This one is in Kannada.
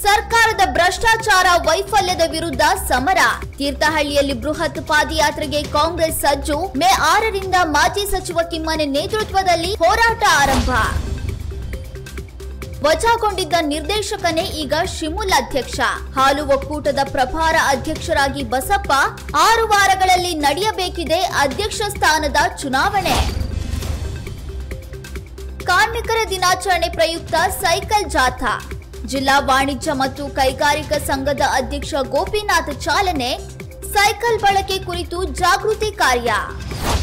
ಸರ್ಕಾರದ ಭ್ರಷ್ಟಾಚಾರ ವೈಫಲ್ಯದ ವಿರುದ್ಧ ಸಮರ ತೀರ್ಥಹಳ್ಳಿಯಲ್ಲಿ ಬೃಹತ್ ಪಾದಯಾತ್ರೆಗೆ ಕಾಂಗ್ರೆಸ್ ಸಜ್ಜು ಮೇ ಆರರಿಂದ ಮಾಜಿ ಸಚಿವ ಕಿಮ್ಮನೆ ನೇತೃತ್ವದಲ್ಲಿ ಹೋರಾಟ ಆರಂಭ ವಜಾಗೊಂಡಿದ್ದ ನಿರ್ದೇಶಕನೇ ಈಗ ಶಿಮುಲ್ ಅಧ್ಯಕ್ಷ ಹಾಲು ಒಕ್ಕೂಟದ ಪ್ರಭಾರ ಅಧ್ಯಕ್ಷರಾಗಿ ಬಸಪ್ಪ ಆರು ವಾರಗಳಲ್ಲಿ ನಡೆಯಬೇಕಿದೆ ಅಧ್ಯಕ್ಷ ಸ್ಥಾನದ ಚುನಾವಣೆ ಕಾರ್ಮಿಕರ ದಿನಾಚರಣೆ ಪ್ರಯುಕ್ತ ಸೈಕಲ್ ಜಾಥಾ ಜಿಲ್ಲಾ ವಾಣಿಜ್ಯ ಮತ್ತು ಕೈಗಾರಿಕಾ ಸಂಘದ ಅಧ್ಯಕ್ಷ ಗೋಪಿನಾಥ್ ಚಾಲನೆ ಸೈಕಲ್ ಬಳಕೆ ಕುರಿತು ಜಾಗೃತಿ ಕಾರ್ಯ